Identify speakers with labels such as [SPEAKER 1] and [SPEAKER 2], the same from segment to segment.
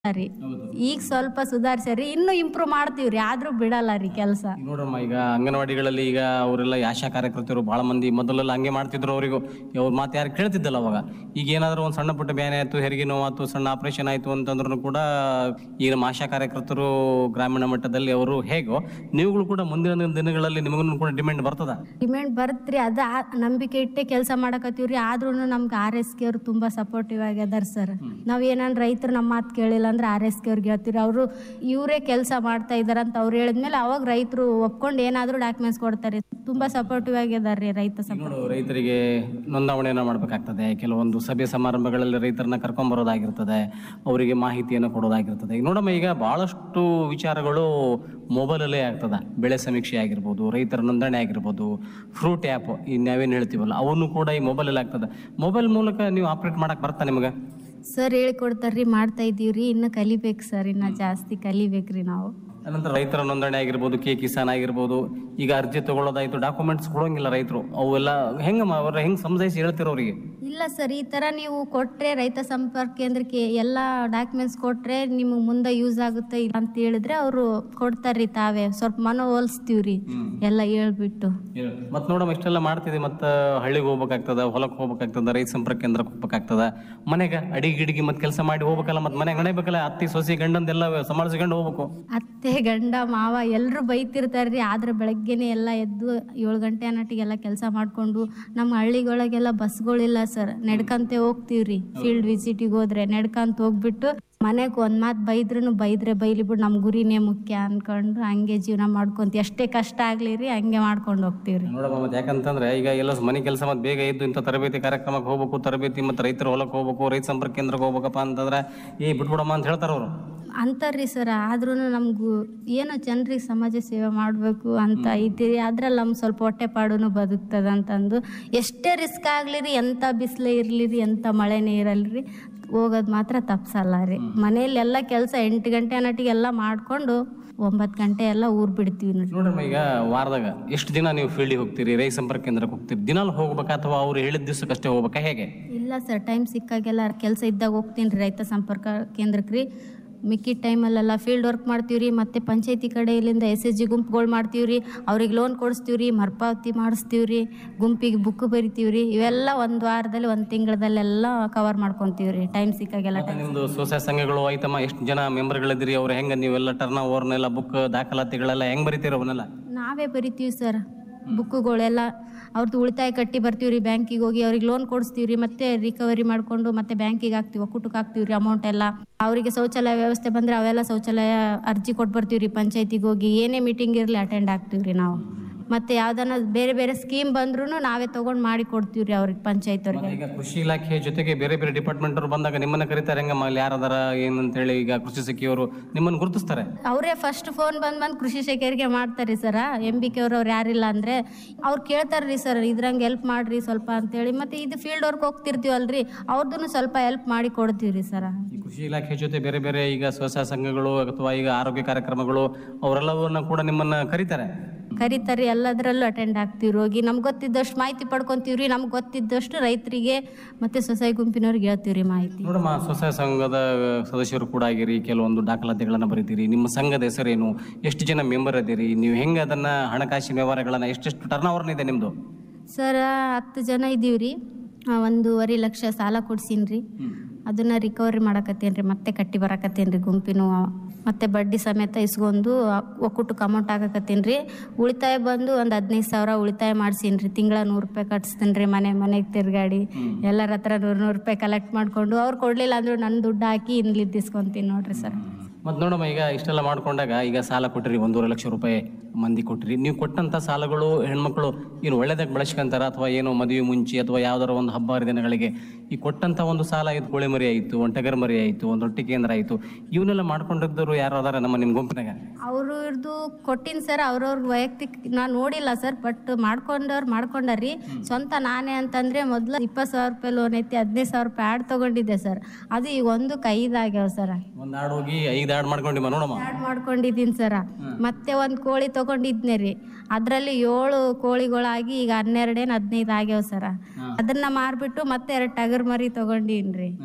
[SPEAKER 1] ರೀ ಈಗ ಸ್ವಲ್ಪ ಸುಧಾರಿಸ್ಯಾರಿ ಇನ್ನೂ ಇಂಪ್ರೂವ್ ಮಾಡ್ತೀವ್ರಿ ಆದ್ರೂ ಬಿಡಲ್ಲ ರೀ ಕೆಲಸ
[SPEAKER 2] ಈಗ ನೋಡ್ರಮ್ಮ ಈಗ ಅಂಗನವಾಡಿಗಳಲ್ಲಿ ಈಗ ಅವರೆಲ್ಲ ಈ ಆಶಾ ಕಾರ್ಯಕರ್ತರು ಬಹಳ ಮಂದಿ ಮೊದಲೆಲ್ಲ ಹಂಗೆ ಮಾಡ್ತಿದ್ರು ಅವರಿಗೂ ಅವ್ರ ಮಾತು ಯಾರು ಕೇಳ್ತಿದ್ದಲ್ಲ ಅವಾಗ ಈಗ ಏನಾದರೂ ಒಂದು ಸಣ್ಣ ಪುಟ್ಟ ಬ್ಯಾನೆ ಆಯ್ತು ಹೆರಿಗೆ ನೋವಾಯ್ತು ಸಣ್ಣ ಆಪರೇಷನ್ ಆಯ್ತು ಅಂತಂದ್ರೂ ಕೂಡ ಈಗ ನಮ್ಮ ಆಶಾ ಕಾರ್ಯಕರ್ತರು ಗ್ರಾಮೀಣ ಮಟ್ಟದಲ್ಲಿ ಅವರು ಹೇಗೋ ನೀವುಗಳು ಕೂಡ ಮುಂದಿನ ದಿನಗಳಲ್ಲಿ ನಿಮಗೂ ಕೂಡ ಡಿಮ್ಯಾಂಡ್ ಬರ್ತದ
[SPEAKER 1] ಡಿಮ್ಯಾಂಡ್ ಬರುತ್ತ್ರಿ ಅದ ಆ- ನಂಬಿಕೆ ಇಟ್ಟೆ ಕೆಲಸ ಮಾಡಕತ್ತೀವ್ರಿ ಆದ್ರೂ ನಮ್ಗೆ ಆರ್ ಎಸ್ ಕೆ ಅವ್ರು ತುಂಬಾ ಸಪೋರ್ಟಿವ್ ಆಗ್ಯದಾರ ಸರ್ ನಾವ್ ಏನಾನ್ ರೈತರು ನಮ್ಮ ಮಾತು ಕೇಳಿಲ್ಲ ಅಂದ್ರೆ ಆರ್ ಎಸ್ ಕೆ ಅವ್ರಿಗೆ ಹೇಳ್ತೀವಿ ಅವರು ಇವರೇ ಕೆಲಸ ಮಾಡ್ತಾ ಇದಾರ ಅಂತ ಅವ್ರು ಹೇಳಿದ್ಮೇಲೆ ಅವಾಗ ರೈತರು ಒಪ್ಕೊಂಡು ಏನಾದ್ರೂ ಡಾಕ್ಯುಮೆಂಟ್ಸ್ ಕೊಡ್ತಾರೆ ತುಂಬಾ ಸಪೋರ್ಟಿವ್ ಆಗ್ಯದಾರ್ರಿ ರೈತ
[SPEAKER 2] ಈಗ
[SPEAKER 1] ಸಪೋರ್ಟ್
[SPEAKER 2] ನೋಡು ರೈತರಿಗೆ ನೋಂದಾವಣೆಯನ್ನು ಮಾಡಬೇಕಾಗ್ತದೆ ಕೆಲವೊಂದು ಸಭೆ ಸಮಾರಂಭಗಳಲ್ಲಿ ರೈತರನ್ನ ಕರ್ಕೊಂಬರೋದಾಗಿರ್ತದೆ ಅವರಿಗೆ ಮಾಹಿತಿಯನ್ನು ಕೊಡೋದಾಗಿರ್ತದೆ ಈಗ ನೋಡಮ್ಮ ಈಗ ಬಹಳಷ್ಟು ವಿಚಾರಗಳು ಮೊಬೈಲಲ್ಲೇ ಆಗ್ತದೆ ಬೆಳೆ ಸಮೀಕ್ಷೆ ಆಗಿರ್ಬೋದು ರೈತರ ನೋಂದಣಿ ಆಗಿರ್ಬೋದು ಫ್ರೂಟ್ ಆ್ಯಪ್ ಈ ನಾವೇನು ಹೇಳ್ತೀವಲ್ಲ ಅವನ್ನು ಕೂಡ ಈ ಮೊಬೈಲಲ್ಲಿ ಆಗ್ತದೆ ಮೊಬೈಲ್ ಮೂಲಕ ನೀವು ಆಪ್ರೇಟ್ ಮಾಡಕ್ಕೆ ಬರ್ತಾ ನಿಮಗೆ
[SPEAKER 1] ಸರ್ ಹೇಳಿಕೊಡ್ತಾರ್ರಿ ಮಾಡ್ತಾ ಇದೀವ್ರಿ ಇನ್ನು ಕಲಿಬೇಕು ಸರ್ ಇನ್ನ ಜಾಸ್ತಿ ಕಲಿಬೇಕ್ರಿ ನಾವು
[SPEAKER 2] ಅನಂತರ ರೈತರ ನೋಂದಣಿ ಆಗಿರ್ಬೋದು ಕೆ ಕಿಸಾನ್ ಆಗಿರ್ಬೋದು ಈಗ ಅರ್ಜಿ ತಗೊಳ್ಳೋದಾಯ್ತು ಡಾಕ್ಯುಮೆಂಟ್ಸ್ ಕೊಡೋಂಗಿಲ್ಲ ರೈತರು ಅವೆಲ್ಲ ಹೆಂಗಮ್ಮ ಅವ್ರ ಹೆಂಗೆ ಸಮಜಾಯಿಸಿ ಹೇಳ್ತಿರೋ ಅವರಿಗೆ
[SPEAKER 1] ಇಲ್ಲ ಸರ್ ಈ ತರ ನೀವು ಕೊಟ್ರೆ ರೈತ ಸಂಪರ್ಕ ಕೇಂದ್ರಕ್ಕೆ ಎಲ್ಲ ಡಾಕ್ಯುಮೆಂಟ್ಸ್ ಕೊಟ್ರೆ ನಿಮಗೆ ಮುಂದೆ ಯೂಸ್ ಆಗುತ್ತೆ ಇಲ್ಲ ಅಂತ ಹೇಳಿದ್ರೆ ಅವರು ಕೊಡ್ತಾರ್ರಿ ತಾವೇ ಸ್ವಲ್ಪ ಮನವೊಲಿಸ್ತೀವ್ರಿ ಎಲ್ಲ ಹೇಳ್ಬಿಟ್ಟು
[SPEAKER 2] ಮತ್ ನೋಡಮ್ಮ ಇಷ್ಟೆಲ್ಲ ಮಾಡ್ತಿದ್ವಿ ಮತ್ತ ಹಳ್ಳಿಗೆ ಹೋಗ್ಬೇಕಾಗ್ತದ ಹೊಲಕ್ಕೆ ಹೋಗ್ಬೇಕಾಗ್ತದ ರೈತ ಸಂಪರ್ಕ ಕೇಂದ್ರಕ್ಕೆ ಹೋಗ್ಬೇಕಾಗ್ತದ ಮನೆಗೆ ಅಡಿಗೆ ಗಿಡಿಗೆ ಮತ್ತೆ ಕೆಲಸ ಮಾಡಿ ಹೋಗ್ಬೇಕಲ್ಲ ಮತ್ತೆ ಮನೆಗೆ ನಡಿಬೇಕಲ್ಲ ಅತ್ತಿ ಸೊಸಿ ಗಂಡಂದೆಲ್ಲ ಸಂಭಾಳಿಸ್ಕೊಂಡು ಹೋಗ್ಬೇಕು
[SPEAKER 1] ಅತ್ತೆ ಗಂಡ ಮಾವ ಎಲ್ಲರೂ ಬೈತಿರ್ತಾರ್ರಿ ಆದ್ರೆ ಬೆಳಗ್ಗೆನೆ ಎಲ್ಲ ಎದ್ದು ಏಳು ಗಂಟೆ ಅನ್ನಟ್ಟಿಗೆಲ್ಲ ಕೆಲಸ ಮಾಡ್ಕೊಂಡು ನಮ್ಮ ಹಳ್ಳಿಗೊಳಗೆಲ್ಲ ಬಸ್ಗಳಿಲ್ಲ ಸರ್ ನಡ್ಕಂತೆ ಹೋಗ್ತೀವ್ರಿ ಫೀಲ್ಡ್ ವಿಸಿಟಿಗೆ ಹೋದ್ರೆ ನಡ್ಕಂತ ಹೋಗ್ಬಿಟ್ಟು ಮನೆಗೆ ಒಂದ್ ಮಾತು ಬೈದ್ರೂ ಬೈದ್ರೆ ಬೈಲಿ ಬಿಡು ನಮ್ಮ ಗುರಿನೇ ಮುಖ್ಯ ಅನ್ಕೊಂಡು ಹಂಗೆ ಜೀವನ ಮಾಡ್ಕೊಂತ ಎಷ್ಟೇ ಕಷ್ಟ ಆಗ್ಲಿ ರೀ ಹಂಗೆ ಮಾಡ್ಕೊಂಡು ಹೋಗ್ತೀವ್ರಿ
[SPEAKER 2] ನೋಡಮ್ಮ ಮತ್ತೆ ಯಾಕಂತಂದ್ರೆ ಈಗ ಎಲ್ಲ ಮನೆ ಕೆಲಸ ಮತ್ತೆ ಬೇಗ ಇದ್ದು ಇಂಥ ತರಬೇತಿ ಕಾರ್ಯಕ್ರಮಕ್ಕೆ ಹೋಗ್ಬೇಕು ತರಬೇತಿ ಮತ್ತೆ ರೈತರ ಹೊಲಕ್ಕೆ ಹೋಗ್ಬೇಕು ರೈತ ಸಂಪರ್ಕ ಕೇಂದ್ರಕ್ಕೆ ಹೋಗ್ಬೇಕಪ್ಪ ಅಂತಂದ್ರೆ ಏ ಬಿಟ್ಬಿಡಮ್ಮ ಅಂತ ಹೇಳ್ತಾರ ಅವರು
[SPEAKER 1] ಅಂತಾರ್ರಿ ಸರ್ ಆದ್ರೂ ನಮಗೂ ಏನೋ ಜನರಿಗೆ ಸಮಾಜ ಸೇವೆ ಮಾಡಬೇಕು ಅಂತ ಐತಿ ಅದ್ರಲ್ಲಿ ನಮ್ಗೆ ಸ್ವಲ್ಪ ಹೊಟ್ಟೆ ಪಾಡುನು ಬದುಕ್ತದ ಅಂತಂದು ಎಷ್ಟೇ ರಿಸ್ಕ್ ಆಗ್ಲಿ ರೀ ಎಂಥ ಬಿಸಿಲೇ ಇರಲಿ ರೀ ಎಂಥ ಮಳೆನೇ ಇರಲ್ರಿ ಹೋಗೋದು ಮಾತ್ರ ತಪ್ಸಲ್ಲ ರೀ ಮನೇಲಿ ಎಲ್ಲ ಕೆಲಸ ಎಂಟು ಗಂಟೆ ಅನ್ನಟ್ಟಿಗೆಲ್ಲ ಮಾಡ್ಕೊಂಡು ಒಂಬತ್ತು ಗಂಟೆ ಎಲ್ಲ ಊರ್ ಬಿಡ್ತೀವಿ ನೋಡ್ರಿ
[SPEAKER 2] ನೋಡ್ರಮ್ಮ ಈಗ ವಾರದಾಗ ಎಷ್ಟು ದಿನ ನೀವು ಫೀಲ್ಡಿಗೆ ಹೋಗ್ತೀರಿ ರೈತ ಸಂಪರ್ಕ ಕೇಂದ್ರಕ್ಕೆ ಹೋಗ್ತೀರಿ ದಿನಾಲು ಹೋಗ್ಬೇಕಾ ಅಥವಾ ಅವ್ರು ಹೇಳಿದ ದಿವಸಕ್ಕಷ್ಟೇ ಹೋಗ್ಬೇಕಾ ಹೇಗೆ
[SPEAKER 1] ಇಲ್ಲ ಸರ್ ಟೈಮ್ ಸಿಕ್ಕಾಗೆಲ್ಲ ಕೆಲಸ ಇದ್ದಾಗ ಹೋಗ್ತೀನಿ ರೀ ರೈತ ಸಂಪರ್ಕ ಕೇಂದ್ರಕ್ಕೆ ರೀ ಮಿಕ್ಕಿದ ಟೈಮಲ್ಲೆಲ್ಲ ಫೀಲ್ಡ್ ವರ್ಕ್ ಮಾಡ್ತೀವಿ ರೀ ಮತ್ತು ಪಂಚಾಯತಿ ಕಡೆಯಿಂದ ಎಸ್ ಎಸ್ ಜಿ ಗುಂಪುಗಳು ಮಾಡ್ತೀವಿ ರೀ ಅವ್ರಿಗೆ ಲೋನ್ ಕೊಡಿಸ್ತೀವಿ ರೀ ಮರುಪಾವತಿ ಮಾಡಿಸ್ತೀವಿ ರೀ ಗುಂಪಿಗೆ ಬುಕ್ ಬರಿತೀವಿ ರೀ ಇವೆಲ್ಲ ಒಂದು ವಾರದಲ್ಲಿ ಒಂದು ತಿಂಗಳದಲ್ಲೆಲ್ಲ ಕವರ್ ಮಾಡ್ಕೊತೀವಿ ರೀ ಟೈಮ್ ಸಿಕ್ಕಾಗೆಲ್ಲ
[SPEAKER 2] ಮತ್ತೆ ನಿಮ್ದು ಸ್ವಸಹಾಯ ಸಂಘಗಳು ಐತಮ್ಮ ಎಷ್ಟು ಜನ ಮೆಂಬರ್ಗಳಿದ್ದೀರಿ ಅವ್ರು ಹೆಂಗ ನೀವೆಲ್ಲ ಟರ್ನ್ ಓವರ್ನೆಲ್ಲ ಬುಕ್ ದಾಖಲಾತಿಗಳೆಲ್ಲ ಹೆಂಗ್ ಬರೀತೀರಿ ಅವನ್ನೆಲ್ಲ
[SPEAKER 1] ನಾವೇ ಬರಿತೀವಿ ಸರ್ ಬುಕ್ಕುಗಳೆಲ್ಲ ಅವ್ರದ್ದು ಉಳಿತಾಯ ಕಟ್ಟಿ ಬರ್ತೀವಿ ರೀ ಬ್ಯಾಂಕಿಗೆ ಹೋಗಿ ಅವ್ರಿಗೆ ಲೋನ್ ಕೊಡಿಸ್ತೀವಿ ರೀ ಮತ್ತೆ ರಿಕವರಿ ಮಾಡಿಕೊಂಡು ಮತ್ತೆ ಬ್ಯಾಂಕಿಗೆ ಹಾಕ್ತೀವಿ ಒಕ್ಕೂಟಕ್ಕೆ ಹಾಕ್ತೀವಿ ರೀ ಅಮೌಂಟ್ ಎಲ್ಲ ಅವರಿಗೆ ಶೌಚಾಲಯ ವ್ಯವಸ್ಥೆ ಬಂದರೆ ಅವೆಲ್ಲ ಶೌಚಾಲಯ ಅರ್ಜಿ ಕೊಟ್ಟು ಬರ್ತೀವಿ ರೀ ಪಂಚಾಯತಿಗೆ ಹೋಗಿ ಏನೇ ಮೀಟಿಂಗ್ ಇರಲಿ ಅಟೆಂಡ್ ಆಗ್ತೀವಿ ರೀ ನಾವು ಮತ್ತೆ ಯಾವ್ದನ್ನ ಬೇರೆ ಬೇರೆ ಸ್ಕೀಮ್ ಬಂದ್ರೂ ನಾವೇ ತೊಗೊಂಡು ಮಾಡಿ ಕೊಡ್ತೀವಿ ರೀ ಅವ್ರಿಗೆ ಪಂಚಾಯತ್ ಅವ್ರಿಗೆ
[SPEAKER 2] ಈಗ ಕೃಷಿ ಇಲಾಖೆ ಜೊತೆಗೆ ಬೇರೆ ಬೇರೆ ಡಿಪಾರ್ಟ್ಮೆಂಟ್ ಅವ್ರು ಬಂದಾಗ ನಿಮ್ಮನ್ನ ಕರೀತಾರೆ ಹೆಂಗಮ್ಮ ಅಲ್ಲಿ ಯಾರದಾರ ಏನಂತೇಳಿ ಈಗ ಕೃಷಿ ಸಖಿಯವರು ನಿಮ್ಮನ್ನ ಗುರುತಿಸ್ತಾರೆ
[SPEAKER 1] ಅವರೇ ಫಸ್ಟ್ ಫೋನ್ ಬಂದ್ ಬಂದು ಕೃಷಿ ಶೇಖರಿಗೆ ಮಾಡ್ತಾರೆ ಸರ ಎಂ ಬಿ ಕೆ ಅವ್ರು ಯಾರಿಲ್ಲ ಅಂದ್ರೆ ಅವ್ರು ಕೇಳ್ತಾರ್ರಿ ಸರ್ ಇದ್ರಂಗೆ ಹೆಲ್ಪ್ ಮಾಡ್ರಿ ಸ್ವಲ್ಪ ಅಂತೇಳಿ ಮತ್ತೆ ಇದು ಫೀಲ್ಡ್ ವರ್ಕ್ ಹೋಗ್ತಿರ್ತೀವಲ್ರಿ ಅವ್ರದ್ದು ಸ್ವಲ್ಪ ಹೆಲ್ಪ್ ಮಾಡಿ ಕೊಡ್ತೀವಿ ಸರ
[SPEAKER 2] ಈ ಕೃಷಿ ಇಲಾಖೆ ಜೊತೆ ಬೇರೆ ಬೇರೆ ಈಗ ಸ್ವಸಹಾಯ ಸಂಘಗಳು ಅಥವಾ ಈಗ ಆರೋಗ್ಯ ಕಾರ್ಯಕ್ರಮಗಳು ಅವರೆಲ್ಲವನ್ನ ಕೂಡ ನಿಮ್ಮನ್ನ ಕರೀತಾರೆ
[SPEAKER 1] ಕರೀತಾರೆ ಎಲ್ಲದರಲ್ಲೂ ಅಟೆಂಡ್ ಆಗ್ತೀವಿ ಹೋಗಿ ನಮ್ಗೆ ಗೊತ್ತಿದ್ದಷ್ಟು ಮಾಹಿತಿ ಪಡ್ಕೊಂತೀವ್ರಿ ನಮ್ಗೆ ಗೊತ್ತಿದ್ದಷ್ಟು ರೈತರಿಗೆ ಮತ್ತೆ ಸೊಸೈ ಗುಂಪಿನವ್ರಿಗೆ ಹೇಳ್ತೀವ್ರಿ ಮಾಹಿತಿ
[SPEAKER 2] ನೋಡಮ್ಮ ಸ್ವಸಹಾಯ ಸಂಘದ ಸದಸ್ಯರು ಕೂಡ ಆಗಿರಿ ಕೆಲವೊಂದು ದಾಖಲಾತಿಗಳನ್ನ ಬರೀತೀರಿ ನಿಮ್ಮ ಸಂಘದ ಹೆಸರೇನು ಎಷ್ಟು ಜನ ಮೆಂಬರ್ ಅದೀರಿ ನೀವು ಹೆಂಗೆ ಅದನ್ನ ಹಣಕಾಸಿನ ವ್ಯವಹಾರಗಳನ್ನ ಎಷ್ಟೆಷ್ಟು ಟರ್ನ್ ಓವರ್ ಇದೆ ನಿಮ್ದು
[SPEAKER 1] ಸರ್ ಹತ್ತು ಜನ ಇದೀವ್ರಿ ಆ, ಒಂದೂವರೆ ಲಕ್ಷ ಸಾಲ ಕೊಡ್ಸೀನ್ರಿ ಅದನ್ನ ರಿಕವರಿ ಮಾಡಕತ್ತೇನ್ರಿ ರೀ ಮತ್ತೆ ಕಟ್ಟಿ ಬರಾಕತ್ತೇನ್ರಿ ಗುಂಪಿನ ಮತ್ತೆ ಬಡ್ಡಿ ಸಮೇತ ಇಸ್ಕೊಂಡು ಒಕ್ಕೂಟಕ್ಕೆ ಅಮೌಂಟ್ ಹಾಕಕತ್ತೀನಿ ರೀ ಉಳಿತಾಯ ಬಂದು ಒಂದು ಹದಿನೈದು ಸಾವಿರ ಉಳಿತಾಯ ಮಾಡ್ಸೀನಿ ರೀ ತಿಂಗಳ ನೂರು ರೂಪಾಯಿ ಕಟ್ಸ್ತೀನಿ ರೀ ಮನೆ ಮನೆಗೆ ತಿರ್ಗಾಡಿ ಎಲ್ಲರ ಹತ್ರ ನೂರು ನೂರು ರೂಪಾಯಿ ಕಲೆಕ್ಟ್ ಮಾಡಿಕೊಂಡು ಅವ್ರು ಕೊಡಲಿಲ್ಲ ಅಂದ್ರೂ ನನ್ನ ದುಡ್ಡು ಹಾಕಿ ಇನ್ಲಿದ್ದು ಇಸ್ಕೊಂತೀನಿ ನೋಡ್ರಿ ಸರ್
[SPEAKER 2] ಮತ್ತು ನೋಡಮ್ಮ ಈಗ ಇಷ್ಟೆಲ್ಲ ಮಾಡ್ಕೊಂಡಾಗ ಈಗ ಸಾಲ ಕೊಟ್ಟಿರಿ ಒಂದೂವರೆ ಲಕ್ಷ ರೂಪಾಯಿ ಮಂದಿ ಕೊಟ್ಟಿರಿ ನೀವು ಕೊಟ್ಟಂಥ ಸಾಲಗಳು ಹೆಣ್ಮಕ್ಳು ಏನು ಒಳ್ಳೇದಾಗಿ ಬಳಸ್ಕೊಂತಾರ ಅಥವಾ ಏನು ಮದುವೆ ಮುಂಚೆ ಅಥವಾ ಯಾವ್ದಾರ ಒಂದು ಹಬ್ಬ ಹರಿದಿನಗಳಿಗೆ ಈ ಕೊಟ್ಟಂಥ ಒಂದು ಸಾಲ ಇದು ಕೋಳಿ ಮರಿ ಆಯಿತು ಒಂದು ಟಗರ್ ಮರಿ ಆಯಿತು ಒಂದು ರೊಟ್ಟಿ ಕೇಂದ್ರ ಆಯಿತು ಇವನ್ನೆಲ್ಲ ಮಾಡ್ಕೊಂಡಿದ್ದವರು ಯಾರು ಅದಾರ ನಮ್ಮ ನಿಮ್ಮ ಗುಂಪಿನಾಗ
[SPEAKER 1] ಅವರು ಇರ್ದು ಕೊಟ್ಟಿನಿ ಸರ್ ಅವ್ರವ್ರ ವೈಯಕ್ತಿಕ ನಾನು ನೋಡಿಲ್ಲ ಸರ್ ಬಟ್ ಮಾಡ್ಕೊಂಡವ್ರು ಮಾಡ್ಕೊಂಡಾರಿ ಸ್ವಂತ ನಾನೇ ಅಂತಂದ್ರೆ ಮೊದ್ಲು ಇಪ್ಪತ್ತು ಸಾವಿರ ರೂಪಾಯಿ ಲೋನ್ ಐತಿ ಹದಿನೈದು ಸಾವಿರ ರೂಪಾಯಿ ಆಡ್ ತಗೊಂಡಿದ್ದೆ ಸರ್ ಅದು ಈಗ ಒಂದಕ್ಕೆ ಐದು ಆಗ್ಯಾವ ಸರ್
[SPEAKER 2] ಒಂದು ಆಡು ಹೋಗಿ ಐದು ಆಡು ಮಾಡ್ಕೊಂಡಿಮ್ಮ ನೋಡಮ್ಮ
[SPEAKER 1] ಆಡ್ ಮಾಡ್ಕೊಂಡಿದ್ದೀನಿ ಸರ ಮತ್ತೆ ಒಂದು ಕೋಳಿ ತಗೊಂಡಿದ್ನೆ ರೀ ಅದರಲ್ಲಿ ಏಳು ಕೋಳಿಗಳಾಗಿ ಈಗ ಹನ್ನೆರಡೇನು ಹದಿನೈದು ಆಗ್ಯಾವ ಸರ ಅದನ್ನ ಮಾರ್ಬಿಟ್ಟು ಮತ್ತೆ ಎರಡು ಟಗರ್ ಮರಿ ತಗೊಂಡೀನಿ ರೀ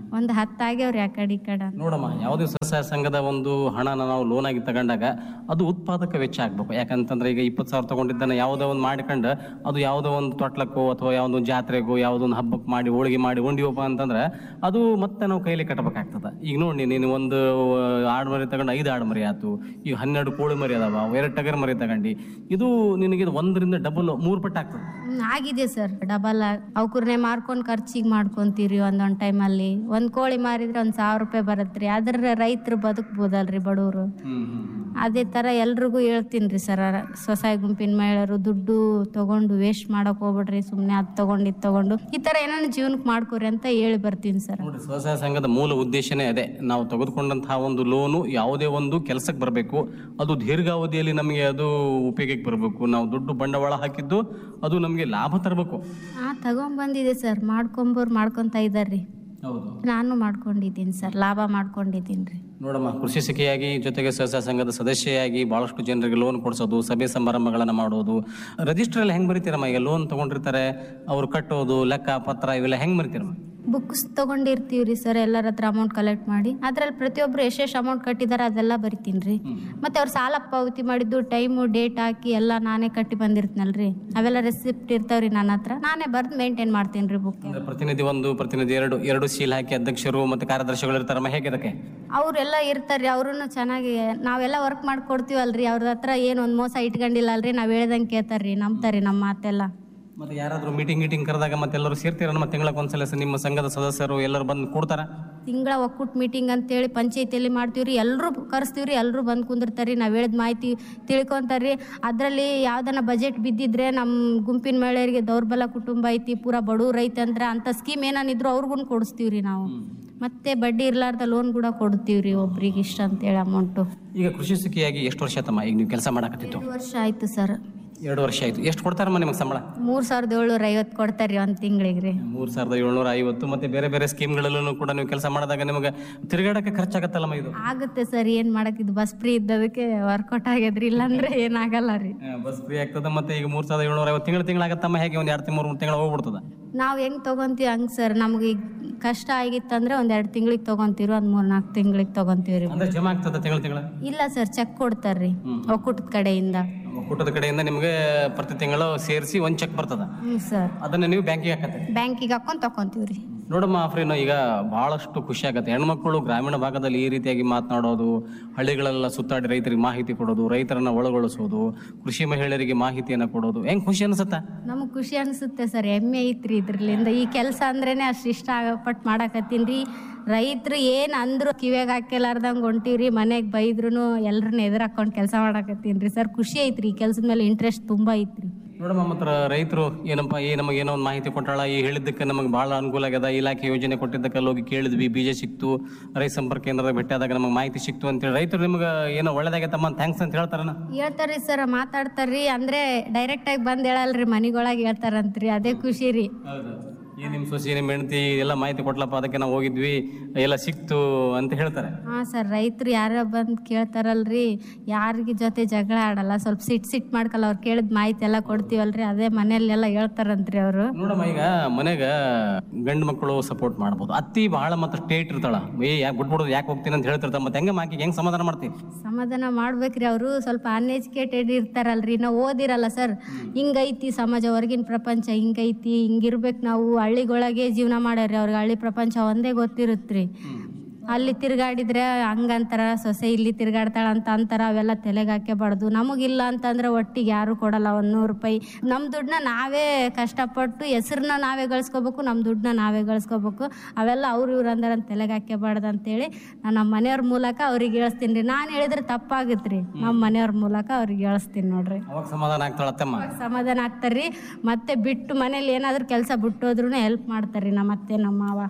[SPEAKER 1] ಒಂದು ಹತ್ತು ಆಗ್ಯಾವ್ರಿ ಆ ಕಡೆ ಈ ಕಡೆ
[SPEAKER 2] ನೋಡಮ್ಮ ಯಾವುದೇ ಸ್ವಸಹಾಯ ಸಂಘದ ಒಂದು ಹಣನ ನಾವು ಲೋನ್ ಆಗಿ ತಗೊಂಡಾಗ ಅದು ಉತ್ಪಾದಕ ವೆಚ್ಚ ಆಗ್ಬೇಕು ಯಾಕಂತಂದ್ರೆ ಈಗ ಇಪ್ಪತ್ತು ಸಾವಿರ ತಗೊಂಡಿದ್ದಾನೆ ಯಾವುದೋ ಒಂದು ಮಾಡ್ಕೊಂಡು ಅದು ಯಾವುದೋ ಒಂದು ತೊಟ್ಲಕ್ಕೋ ಅಥವಾ ಯಾವುದೋ ಒಂದು ಜಾತ್ರೆಗೋ ಯಾವುದೋ ಒಂದು ಹಬ್ಬಕ್ಕೆ ಮಾಡಿ ಹೋಳಿಗೆ ಮಾಡಿ ಉಂಡಿವಪ್ಪ ಅಂತಂದ್ರೆ ಅದು ಮತ್ತೆ ನಾವು ಕೈಲಿ ಕಟ್ಟಬೇಕಾಗ್ತದೆ ಈಗ ನೋಡಿ ನೀನು ಒಂದು ಆಡು ಮರಿ ತಗೊಂಡು ಐದು ಆಡು ಮರಿ ಆಯ್ತು ಈಗ ಹನ್ನೆರಡು ಕೋಳಿ ಮರಿ ಅದಾವ ಎರಡು ಟಗರ್ ಮರಿ ತಗೊಂಡು ಇದು ನಿನಗೆ ಇದು ಒಂದರಿಂದ ಡಬಲ್ ಮೂರು ಪಟ್ಟು ಆಗ್ತದೆ
[SPEAKER 1] ಹ್ಮ್, ಆಗಿದೆ ಸರ್ ಡಬಲ್ ಅವಕೂರ್ನೆ ಮಾರ್ಕೊಂಡು ಖರ್ಚಿಗೆ ಮಾಡ್ಕೊಂತೀರಿ ಒಂದೊಂದ್ ಟೈಮಲ್ಲಿ ಒಂದ್ ಕೋಳಿ ಮಾರಿದ್ರೆ ಒಂದ್ ಸಾವಿರ ರೂಪಾಯಿ ಬರತ್ರಿ ಅದ್ರ ರೈತರು ಬದುಕ್ಬೋದಲ್ರಿ ಬಡವರು ಅದೇ ತರ ಎಲ್ರಿಗೂ ಹೇಳ್ತೀನಿ ರೀ ಸರ್ ಸ್ವಸಹಾಯ ಗುಂಪಿನ ಮಹಿಳೆಯರು ದುಡ್ಡು ತಗೊಂಡು ವೇಸ್ಟ್ ಮಾಡಕ್ ಹೋಗ್ಬಿಡ್ರಿ ಸುಮ್ಮನೆ ಅದು ತಗೊಂಡು ಇದು ತಗೊಂಡು ಈ ತರ ಏನಾನ ಜೀವನಕ್ಕೆ ಮಾಡ್ಕೊರಿ ಅಂತ ಹೇಳಿ ಬರ್ತೀನಿ ಸರ್
[SPEAKER 2] ನೋಡಿ ಸ್ವಸಹಾಯ ಸಂಘದ ಮೂಲ ಉದ್ದೇಶನೇ ಅದೇ ನಾವು ತೆಗೆದುಕೊಂಡಂತಹ ಒಂದು ಲೋನು ಯಾವುದೇ ಒಂದು ಕೆಲಸಕ್ಕೆ ಬರಬೇಕು ಅದು ದೀರ್ಘಾವಧಿಯಲ್ಲಿ ನಮಗೆ ಅದು ಉಪಯೋಗಕ್ಕೆ ಬರಬೇಕು ನಾವು ದುಡ್ಡು ಬಂಡವಾಳ ಹಾಕಿದ್ದು ಅದು ನಮಗೆ ಲಾಭ ತರಬೇಕು
[SPEAKER 1] ಹಾ ತಗೊಂಬಂದಿದೆ ಸರ್ ಮಾಡ್ಕೊಂಬೋರ್ ಮಾಡ್ಕೊಂತ ಇದಾರ್ರಿ
[SPEAKER 2] ಹೌದು
[SPEAKER 1] ನಾನು ಮಾಡ್ಕೊಂಡಿದ್ದೀನಿ ಸರ್ ಲಾಭ ಮಾಡ್ಕೊಂಡಿದ್ದೀನಿ ರೀ
[SPEAKER 2] ನೋಡಮ್ಮ ಕೃಷಿ ಸಖಿಯಾಗಿ ಜೊತೆಗೆ ಸ್ವಸಹಾಯ ಸಂಘದ ಸದಸ್ಯೆಯಾಗಿ ಬಹಳಷ್ಟು ಜನರಿಗೆ ಲೋನ್ ಕೊಡಿಸೋದು ಸಭೆ ಸಮಾರಂಭಗಳನ್ನು ಮಾಡೋದು ರಿಜಿಸ್ಟರ್ ಎಲ್ಲ ಹೆಂಗೆ ಬರೀತೀರಮ್ಮ ಈಗ ಲೋನ್ ತಗೊಂಡಿರ್ತಾರೆ ಅವ್ರು ಕಟ್ಟೋದು ಲೆಕ್ಕ ಪತ್ರ ಇವೆಲ್ಲ ಹೆಂಗೆ ಬರೀತೀರಮ್ಮ
[SPEAKER 1] ಬುಕ್ಸ್ ತಗೊಂಡಿರ್ತೀವಿ ರೀ ಸರ್ ಎಲ್ಲರ ಹತ್ರ ಅಮೌಂಟ್ ಕಲೆಕ್ಟ್ ಮಾಡಿ ಅದ್ರಲ್ಲಿ ಪ್ರತಿಯೊಬ್ರು ಎಷ್ಟೆಷ್ಟು ಅಮೌಂಟ್ ಕಟ್ಟಿದಾರೆ ಅದೆಲ್ಲ ಬರಿತೀನಿ ರೀ ಮತ್ತೆ ಅವ್ರು ಸಾಲ ಪಾವತಿ ಮಾಡಿದ್ದು ಟೈಮು ಡೇಟ್ ಹಾಕಿ ಎಲ್ಲ ನಾನೇ ಕಟ್ಟಿ ಬಂದಿರ್ತೀನಲ್ರಿ ಅವೆಲ್ಲ ರೆಸಿಪ್ಟ್ ಇರ್ತಾವ್ರಿ ನನ್ನ ಹತ್ರ ನಾನೇ ಬರ್ದು ಮೇಂಟೈನ್ ಮಾಡ್ತೀನಿ ರೀ ಬುಕ್
[SPEAKER 2] ಅಂದ್ರೆ ಪ್ರತಿನಿಧಿ ಒಂದು ಪ್ರತಿನಿಧಿ ಎರಡು ಎರಡು ಸೀಲ್ ಹಾಕಿ ಅಧ್ಯಕ್ಷರು ಮತ್ತೆ ಕಾರ್ಯದರ್ಶಿಗಳು ಇರ್ತಾರಮ್ಮ ಹೇಗೆ ಅದಕ್ಕೆ
[SPEAKER 1] ಅವರೆಲ್ಲ ಇರ್ತಾರ್ರಿ ಅವ್ರೂ ಚೆನ್ನಾಗಿ ನಾವೆಲ್ಲ ವರ್ಕ್ ಮಾಡ್ಕೊಡ್ತೀವಲ್ರಿ ಅವ್ರ ಹತ್ರ ಏನು ಒಂದು ಮೋಸ ಇಟ್ಕೊಂಡಿಲ್ಲ ಅಲ್ರಿ ನಾವು ಹೇಳ್ದಂಗೆ ಕೇಳ್ತಾರ್ರಿ ನಂಬ್ತಾರ್ರಿ ನಮ್ಮ ಮಾತೆಲ್ಲ
[SPEAKER 2] ಮತ್ತೆ ಯಾರಾದ್ರೂ ಮೀಟಿಂಗ್ ಗೀಟಿಂಗ್ ಕರೆದಾಗ ಮತ್ತೆ ಎಲ್ಲರೂ ಸೇರ್ತೀರ ನಮ್ಮ ತಿಂಗಳಕ್ಕೆ ಒಂದ್ಸಲ ಸ- ನಿಮ್ಮ ಸಂಘದ ಸದಸ್ಯರು ಎಲ್ಲರೂ ಬಂದು ಕೊಡ್ತಾರ
[SPEAKER 1] ತಿಂಗಳ ಒಕ್ಕೂಟ ಮೀಟಿಂಗ್ ಅಂತೇಳಿ ಪಂಚಾಯತಿಯಲ್ಲಿ ಮಾಡ್ತೀವ್ರಿ ಎಲ್ಲರೂ ಕರೆಸ್ತೀವ್ರಿ ಎಲ್ಲರೂ ಬಂದು ಕುಂದಿರ್ತಾರ್ರಿ ನಾವು ಹೇಳಿದ ಮಾಹಿತಿ ತಿಳ್ಕೊಂತಾರ್ರಿ ಅದರಲ್ಲಿ ಯಾವ್ದನ ಬಜೆಟ್ ಬಿದ್ದಿದ್ರೆ ನಮ್ಮ ಗುಂಪಿನ ಮಹಿಳೆಯರಿಗೆ ದೌರ್ಬಲ ಕುಟುಂಬ ಐತಿ ಪೂರಾ ಬಡವ್ರು ಐತಿ ಅಂದ್ರೆ ಅಂಥ ಸ್ಕೀಮ್ ಏನಾನಿದ್ರು ಅವ್ರಿಗೂ ಕೊಡಿಸ್ತೀವ್ರಿ ನಾವು ಮತ್ತೆ ಬಡ್ಡಿ ಇರ್ಲಾರ್ದ ಲೋನ್ ಕೂಡ ಕೊಡ್ತೀವ್ರಿ ಒಬ್ರಿಗೆ ಇಷ್ಟ ಅಂತೇಳಿ ಅಮೌಂಟು
[SPEAKER 2] ಈಗ ಕೃಷಿ ಸಖಿಯಾಗಿ ಎಷ್ಟು ವರ್ಷ ಆತಮ್ಮ ಈಗ ನೀವು ಕೆಲಸ ಮಾಡಕತ್ತಿತ್ತು
[SPEAKER 1] ಎರಡು ವರ್ಷ ಆಯ್ತು ಸರ್
[SPEAKER 2] ಎರಡು ವರ್ಷ ಆಯ್ತು ಎಷ್ಟು ಕೊಡ್ತಾರಮ್ಮ ನಿಮಗೆ ಸಂಬಳ
[SPEAKER 1] ಮೂರು ಸಾವಿರದ ಏಳ್ನೂರ ಐವತ್ತು ಕೊಡ್ತಾರ್ರಿ ಒಂದು ತಿಂಗಳಿಗೆ ರೀ
[SPEAKER 2] ಮೂರು ಸಾವಿರದ ಏಳ್ನೂರ ಐವತ್ತು ಮತ್ತೆ ಬೇರೆ ಬೇರೆ ಸ್ಕೀಮ್ಗಳಲ್ಲೂ ಕೂಡ ನೀವು ಕೆಲಸ ಮಾಡಿದಾಗ ನಿಮಗೆ ತಿರುಗಾಡಕ್ಕೆ ಖರ್ಚಾಗತ್ತಲ್ಲಮ್ಮ ಇದು
[SPEAKER 1] ಆಗುತ್ತೆ ಸರ್ ಏನು ಮಾಡಕ್ಕೆ ಇದು ಬಸ್ ಫ್ರೀ ಇದ್ದದಕ್ಕೆ ವರ್ಕೌಟ್ ಆಗ್ಯದ್ರಿ ಇಲ್ಲಾಂದ್ರೆ ಏನಾಗಲ್ಲ ರೀ
[SPEAKER 2] ಬಸ್ ಫ್ರೀ ಆಗ್ತದೆ ಮತ್ತೆ ಈಗ ಮೂರು ಸಾವಿರದ ಏಳ್ನೂರ ಐವತ್ತು ತಿಂಗಳು ತಿಂಗಳಾಗತ್ತಮ್ಮ ಹೇಗೆ ಒಂದು ಎರಡು ತಿಂಗಳು ಮೂರು ತಿಂಗಳು ಹೋಗ್ಬಿಡ್ತದೆ
[SPEAKER 1] ನಾವು ಹೆಂಗ್ ತಗೊಂತೀವಿ ಹಂಗೆ ಸರ್ ನಮ್ಗೆ ಈಗ ಕಷ್ಟ ಆಗಿತ್ತಂದ್ರೆ ಒಂದು ಎರಡು ತಿಂಗಳಿಗೆ ತಗೊಂತೀವಿ ಒಂದು ಮೂರು ನಾಲ್ಕು ತಿಂಗಳಿಗೆ ತಗೊಂತೀವಿ ರೀ
[SPEAKER 2] ಅಂದ್ರೆ ಜಮಾ ಆಗ್ತದೆ ತಿಂಗಳು ತಿಂಗಳು
[SPEAKER 1] ಇಲ್ಲ ಸರ್ ಚೆಕ್ ಕೊಡ್ತಾರ್ರಿ ಒಕ್ಕೂಟದ ಕಡೆಯಿಂದ
[SPEAKER 2] ಒಕ್ಕೂಟದ ಕಡೆಯಿಂದ ನಿಮಗೆ ಪ್ರತಿ ತಿಂಗಳು ಸೇರಿಸಿ ಒಂದು ಚೆಕ್ ಬರ್ತದೆ
[SPEAKER 1] ಹ್ಞೂ ಸರ್
[SPEAKER 2] ಅದನ್ನ ನೀವು ಬ್ಯಾಂಕಿಗೆ ಹಾಕತ್ತೆ
[SPEAKER 1] ಬ್ಯಾಂಕಿಗೆ ಹಾಕೊಂಡು ತಗೊಂತೀವಿ ರೀ
[SPEAKER 2] ನೋಡಮ್ಮ ಆಫ್ರೀನು ಈಗ ಬಹಳಷ್ಟು ಖುಷಿ ಆಗತ್ತೆ ಹೆಣ್ಮಕ್ಳು ಗ್ರಾಮೀಣ ಭಾಗದಲ್ಲಿ ಈ ರೀತಿಯಾಗಿ ಮಾತನಾಡೋದು ಹಳ್ಳಿಗಳೆಲ್ಲ ಸುತ್ತಾಡಿ ರೈತರಿಗೆ ಮಾಹಿತಿ ಕೊಡೋದು ರೈತರನ್ನ ಒಳಗೊಳಿಸೋದು ಕೃಷಿ ಮಹಿಳೆಯರಿಗೆ ಮಾಹಿತಿಯನ್ನು ಕೊಡೋದು ಹೆಂಗ್ ಖುಷಿ ಅನ್ಸುತ್ತಾ
[SPEAKER 1] ನಮಗೆ ಖುಷಿ ಅನಿಸುತ್ತೆ ಸರ್ ಹೆಮ್ಮೆ ಐತ್ರಿ ಇದ್ರಲಿಂದ ಈ ಕೆಲಸ ಅಂದ್ರೇನೆ ಅಷ್ಟು ಇಷ್ಟ ಆಗಪಟ್ಟು ಮಾಡಕತ್ತೀನಿ ರೀ ರೈತರು ಏನು ಅಂದ್ರು ಕಿವ್ಯಾಗ ಹಾಕೆಲಾರ್ದಂಗೆ ಹೊಂಟಿವ್ರಿ ಮನೆಗೆ ಬೈದ್ರು ಎಲ್ರನ್ನ ಎದುರು ಹಾಕೊಂಡು ಕೆಲಸ ಮಾಡಕತ್ತೀನಿ ರೀ ಸರ್ ಖುಷಿ ಐತ್ರಿ ಈ ಕೆಲಸದ ಮೇಲೆ ಇಂಟ್ರೆಸ್ಟ್ ತುಂಬ ಐತ್ರಿ
[SPEAKER 2] ನೋಡಮ್ಮ ಮಾತ್ರ ರೈತರು ಏನಪ್ಪ ಈ ನಮಗೆ ಏನೋ ಒಂದು ಮಾಹಿತಿ ಕೊಟ್ಟಾಳ ಈ ಹೇಳಿದ್ದಕ್ಕೆ ನಮಗೆ ಭಾಳ ಅನುಕೂಲ ಆಗ್ಯದ ಇಲಾಖೆ ಯೋಜನೆ ಕೊಟ್ಟಿದ್ದಕ್ಕೆ ಅಲ್ಲಿ ಹೋಗಿ ಕೇಳಿದ್ವಿ ಬೀಜ ಸಿಕ್ತು ರೈತ ಸಂಪರ್ಕ ಕೇಂದ್ರದ ಭೇಟಿಯಾದಾಗ ನಮಗೆ ಮಾಹಿತಿ ಸಿಕ್ತು ಅಂತೇಳಿ ರೈತರು ನಿಮ್ಗೆ ಏನೋ ಒಳ್ಳೇದಾಗತ್ತಮ್ಮ ಥ್ಯಾಂಕ್ಸ್ ಅಂತ ಹೇಳ್ತಾರನ
[SPEAKER 1] ಹೇಳ್ತಾರ್ರಿ ಸರ್ ಮಾತಾಡ್ತಾರ್ರಿ ಅಂದ್ರೆ ಡೈರೆಕ್ಟ್ ಆಗಿ ಬಂದ್ ಹೇಳಲ್ರಿ ಮನಿಗೊಳಗೆ ಹೇಳ್ತಾರಂತ್ರಿ ಅದೇ ಖುಷಿ ರೀ
[SPEAKER 2] ಹೌದು ಈ ನಿಮ್ಮ ಸೊಸಿ ನಿಮ್ಮ ಹೆಂಡತಿ ಎಲ್ಲ ಮಾಹಿತಿ ಕೊಟ್ಲಪ್ಪ ಅದಕ್ಕೆ ನಾವು ಹೋಗಿದ್ವಿ ಎಲ್ಲ ಸಿಕ್ತು ಅಂತ ಹೇಳ್ತಾರೆ
[SPEAKER 1] ಹಾ ಸರ್ ರೈತರು ಯಾರ ಬಂದ್ ಕೇಳ್ತಾರಲ್ರಿ ಯಾರಿಗೆ ಜೊತೆ ಜಗಳ ಆಡಲ್ಲ ಸ್ವಲ್ಪ ಸಿಟ್ ಸಿಟ್ ಮಾಡ್ಕಲ್ಲ ಅವ್ರು ಕೇಳಿದ ಮಾಹಿತಿ ಎಲ್ಲ ಕೊಡ್ತೀವಲ್ರಿ ಅದೇ ಮನೆಯಲ್ಲೆಲ್ಲ ಹೇಳ್ತಾರಂತ್ರಿ ಅವರು
[SPEAKER 2] ನೋಡಮ್ಮ ಈಗ ಮನೆಗ ಗಂಡು ಮಕ್ಕಳು ಸಪೋರ್ಟ್ ಮಾಡ್ಬೋದು ಅತ್ತಿ ಬಹಳ ಮತ್ತೆ ಸ್ಟೇಟ್ ಇರ್ತಾಳ ಏ ಯಾಕೆ ಬಿಟ್ಬಿಡೋದು ಯಾಕೆ ಹೋಗ್ತೀನಿ ಅಂತ ಹೇಳ್ತಿರ್ತಾವ ಮತ್ತೆ ಹೆಂಗೆ ಮಾಕಿ ಹೆಂಗೆ ಸಮಾಧಾನ ಮಾಡ್ತೀವಿ
[SPEAKER 1] ಸಮಾಧಾನ ಮಾಡ್ಬೇಕ್ರಿ ಅವರು ಸ್ವಲ್ಪ ಅನ್ಎಜುಕೇಟೆಡ್ ಇರ್ತಾರಲ್ರಿ ನಾವು ಓದಿರಲ್ಲ ಸರ್ ಹಿಂಗೈತಿ ಸಮಾಜ ಹೊರಗಿನ ಪ್ರಪಂಚ ಹಿಂಗೈತಿ ಹಿಂಗಿರ್ಬೇಕು ನಾವು ಹಳ್ಳಿಗೊಳಗೆ ಜೀವನ ಮಾಡ್ಯಾರ್ರಿ ಅವ್ರಿಗೆ ಹಳ್ಳಿ ಪ್ರಪಂಚ ಒಂದೇ ಗೊತ್ತಿರುತ್ತ್ರಿ ಅಲ್ಲಿ ತಿರ್ಗಾಡಿದ್ರೆ ಹಂಗಂತಾರ ಸೊಸೆ ಇಲ್ಲಿ ತಿರ್ಗಾಡ್ತಾಳ ಅಂತ ಅಂತಾರ ಅವೆಲ್ಲ ತಲೆಗೆ ಹಾಕ್ಯಬಾರ್ದು ನಮಗಿಲ್ಲ ಅಂತಂದ್ರೆ ಒಟ್ಟಿಗೆ ಯಾರು ಕೊಡಲ್ಲ ಒಂದು ನೂರು ರೂಪಾಯಿ ನಮ್ಮ ದುಡ್ಡನ್ನ ನಾವೇ ಕಷ್ಟಪಟ್ಟು ಹೆಸ್ರನ್ನ ನಾವೇ ಗಳಿಸ್ಕೋಬೇಕು ನಮ್ಮ ದುಡ್ಡನ್ನ ನಾವೇ ಗಳಿಸ್ಕೋಬೇಕು ಅವೆಲ್ಲ ಅವ್ರು ಇವ್ರು ಅಂದ್ರೆ ಅಂತ ತಲೆಗೆ ಹಾಕ್ಯಬಾರ್ದು ಅಂತೇಳಿ ನಾನು ನಮ್ಮ ಮನೆಯವ್ರ ಮೂಲಕ ಅವ್ರಿಗೆ ಹೇಳ್ತೀನಿ ರೀ ನಾನು ಹೇಳಿದ್ರೆ ತಪ್ಪಾಗುತ್ತೆ ರೀ ನಮ್ಮ ಮನೆಯವ್ರ ಮೂಲಕ ಅವ್ರಿಗೆ ಹೇಳ್ಸ್ತೀನಿ ನೋಡ್ರಿ
[SPEAKER 2] ಅವಾಗ ಸಮಾಧಾನ ಆಗ್ತಾಳತ್ತಮ್ಮ
[SPEAKER 1] ಸಮಾಧಾನ ಆಗ್ತಾರ್ರಿ ಮತ್ತೆ ಬಿಟ್ಟು ಮನೇಲಿ ಏನಾದ್ರೂ ಕೆಲಸ ಬಿಟ್ಟೋದ್ರೂ ಹೆಲ್ಪ್ ಮಾಡ್ತಾರ್ರಿ ನಮ್ಮ ಅತ್ತೆ ನಮ್ಮ ಮಾವ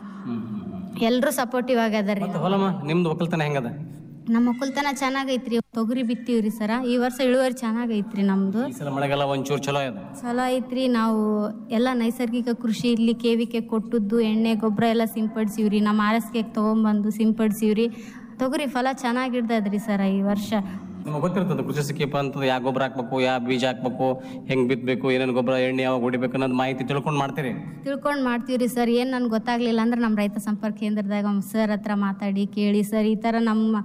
[SPEAKER 1] ಎಲ್ಲರೂ ಸಪೋರ್ಟಿವ್ ಆಗ್ಯದಾರ್ರಿ
[SPEAKER 2] ಮತ್ತೆ ಹೊಲಮ್ಮ ನಿಮ್ದು ಒಕ್ಕಲ್ತನ ಹೆಂಗದ
[SPEAKER 1] ನಮ್ಮ ಒಕ್ಕಲ್ತನ ಚೆನ್ನಾಗೈತ್ರಿ ತೊಗರಿ ಬಿತ್ತೀವ್ರಿ ಸರ ಈ ವರ್ಷ ಇಳುವರಿ ಚೆನ್ನಾಗೈತ್ರಿ ನಮ್ದು
[SPEAKER 2] ಈ ಸಲ ಮಳೆಗಾಲ ಒಂಚೂರು ಚಲೋ ಅದ
[SPEAKER 1] ಚಲೋ ಐತ್ರಿ ನಾವು ಎಲ್ಲ ನೈಸರ್ಗಿಕ ಕೃಷಿ ಇಲ್ಲಿ ಕೇವಿಕೆ ಕೊಟ್ಟದ್ದು ಎಣ್ಣೆ ಗೊಬ್ಬರ ಎಲ್ಲ ಸಿಂಪಡಿಸಿವ್ರಿ ನಮ್ಮ ಆರಸ್ಗೆ ತೊಗೊಂಬಂದು ಸಿಂಪಡಿಸಿವ್ರಿ ತೊಗರಿ ಫಲ ಚೆನ್ನಾಗಿಡ್ದದ್ರಿ ಸರ ಈ ವರ್ಷ
[SPEAKER 2] ನಿಮಗೆ ಗೊತ್ತಿರ್ತದೆ ಕೃಷಿ ಸಿಕ್ಕಿಪ್ಪ ಅಂತಂದ್ರೆ ಯಾವ ಗೊಬ್ಬರ ಹಾಕ್ಬೇಕು ಯಾವ ಬೀಜ ಹಾಕ್ಬೇಕು ಹೆಂಗ್ ಬಿತ್ತಬೇಕು ಏನೇನು ಗೊಬ್ಬರ ಎಣ್ಣೆ ಯಾವಾಗ ಹೊಡಿಬೇಕು ಅನ್ನೋದು ಮಾಹಿತಿ ತಿಳ್ಕೊಂಡು ಮಾಡ್ತೀರಿ
[SPEAKER 1] ತಿಳ್ಕೊಂಡು ಮಾಡ್ತೀವಿ ರೀ ಸರ್ ಏನು ನನ್ಗೆ ಗೊತ್ತಾಗ್ಲಿಲ್ಲ ಅಂದ್ರೆ ನಮ್ಮ ರೈತ ಸಂಪರ್ಕ ಕೇಂದ್ರದಾಗ ಸರ್ ಹತ್ರ ಮಾತಾಡಿ ಕೇಳಿ ಸರ್ ಈ ಥರ ನಮ್ಮ